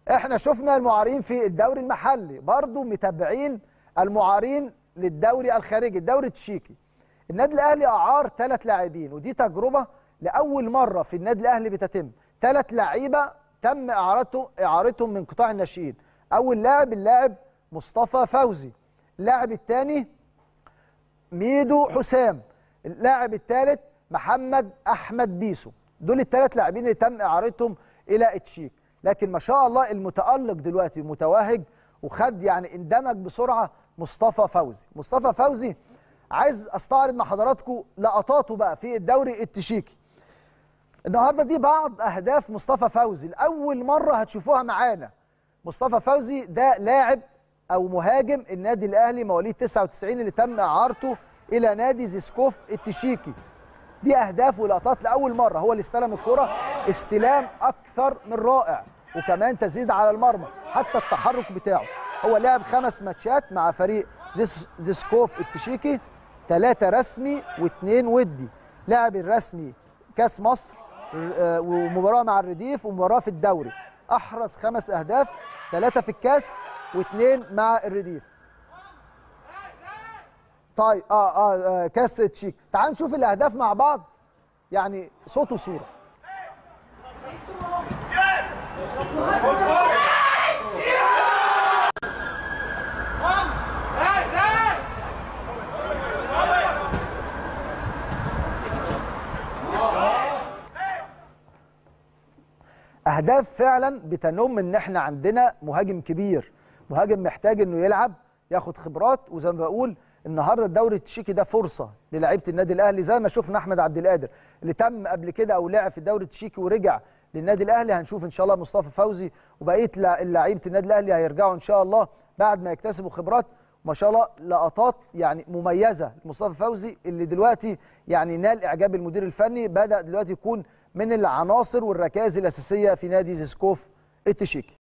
احنا شفنا المعارين في الدوري المحلي برضو متابعين المعارين للدوري الخارجي الدوري التشيكي النادي الاهلي اعار ثلاث لاعبين ودي تجربه لاول مره في النادي الاهلي بتتم ثلاث لعيبه تم اعارته اعارتهم من قطاع الناشئين اول لاعب اللاعب مصطفى فوزي اللاعب الثاني ميدو حسام اللاعب الثالث محمد احمد بيسو دول الثلاث لاعبين اللي تم اعارتهم الى التشيك لكن ما شاء الله المتالق دلوقتي متوهج وخد يعني اندمج بسرعه مصطفى فوزي مصطفى فوزي عايز استعرض مع حضراتكم لقطاته بقى في الدوري التشيكي النهارده دي بعض اهداف مصطفى فوزي لاول مره هتشوفوها معانا مصطفى فوزي ده لاعب او مهاجم النادي الاهلي مواليد 99 اللي تم اعارته الى نادي زيسكوف التشيكي دي اهداف ولقطات لاول مره هو اللي استلم الكره استلام اكثر من رائع وكمان تسديد على المرمى حتى التحرك بتاعه هو لعب خمس ماتشات مع فريق زيس زيسكوف التشيكي ثلاثة رسمي واثنين ودي لعب الرسمي كاس مصر آه، ومباراة مع الرديف ومباراة في الدوري أحرز خمس أهداف ثلاثة في الكاس واثنين مع الرديف طيب آه, آه, آه كاس تشيك تعال نشوف الأهداف مع بعض يعني صوت وصورة اهداف فعلا بتنم ان احنا عندنا مهاجم كبير مهاجم محتاج انه يلعب ياخد خبرات وزي ما بقول النهارده الدوري التشيكي ده فرصه للاعيبه النادي الاهلي زي ما شفنا احمد عبد القادر اللي تم قبل كده او لعب في الدوري التشيكي ورجع للنادي الاهلي هنشوف ان شاء الله مصطفى فوزي وبقيه لعيبه النادي الاهلي هيرجعوا ان شاء الله بعد ما يكتسبوا خبرات ما شاء الله لقطات يعني مميزه لمصطفى فوزي اللي دلوقتي يعني نال اعجاب المدير الفني بدا دلوقتي يكون من العناصر والركائز الاساسيه في نادي زيسكوف التشيكي